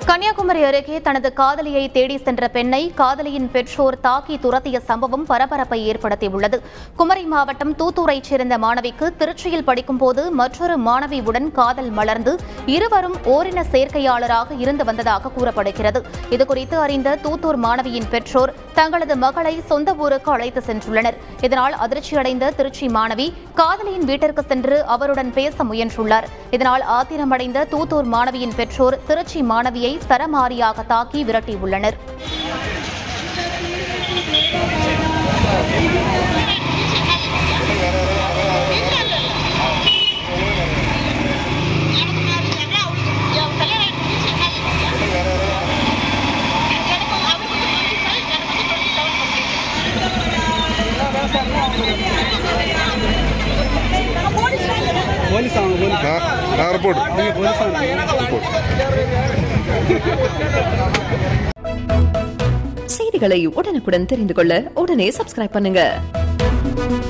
கன்னியாகுமரி அருகே தனது காதலியை தேடி சென்ற பெண்ணை காதலியின் பெற்றோர் தாக்கி துரத்திய சம்பவம் பரபரப்பை ஏற்படுத்தியுள்ளது குமரி மாவட்டம் தூத்தூரைச் சேர்ந்த மாணவிக்கு திருச்சியில் படிக்கும்போது மற்றொரு மாணவியுடன் காதல் மலர்ந்து இருவரும் ஓரின சேர்க்கையாளராக இருந்து வந்ததாக கூறப்படுகிறது இதுகுறித்து அறிந்த தூத்தூர் மாணவியின் பெற்றோர் தங்களது மகளை சொந்த ஊருக்கு அழைத்து சென்றுள்ளனர் இதனால் அதிர்ச்சியடைந்த திருச்சி மாணவி காதலியின் வீட்டிற்கு சென்று அவருடன் பேச முயன்றுள்ளார் இதனால் ஆத்திரமடைந்த தூத்தூர் மாணவியின் பெற்றோர் திருச்சி மாணவியை சரமாரியாக தாக்கி விரட்டியுள்ளனர் போலீஸ் அவங்க போலீஸ் நான் நான் ரிப்போர்ட் நீங்கள் போலீஸ் அவங்க ரிப்போர்ட் செய்திகளை உடனுக்குடன் தெரிந்து கொள்ள உடனே சப்ஸ்கிரைப் பண்ணுங்க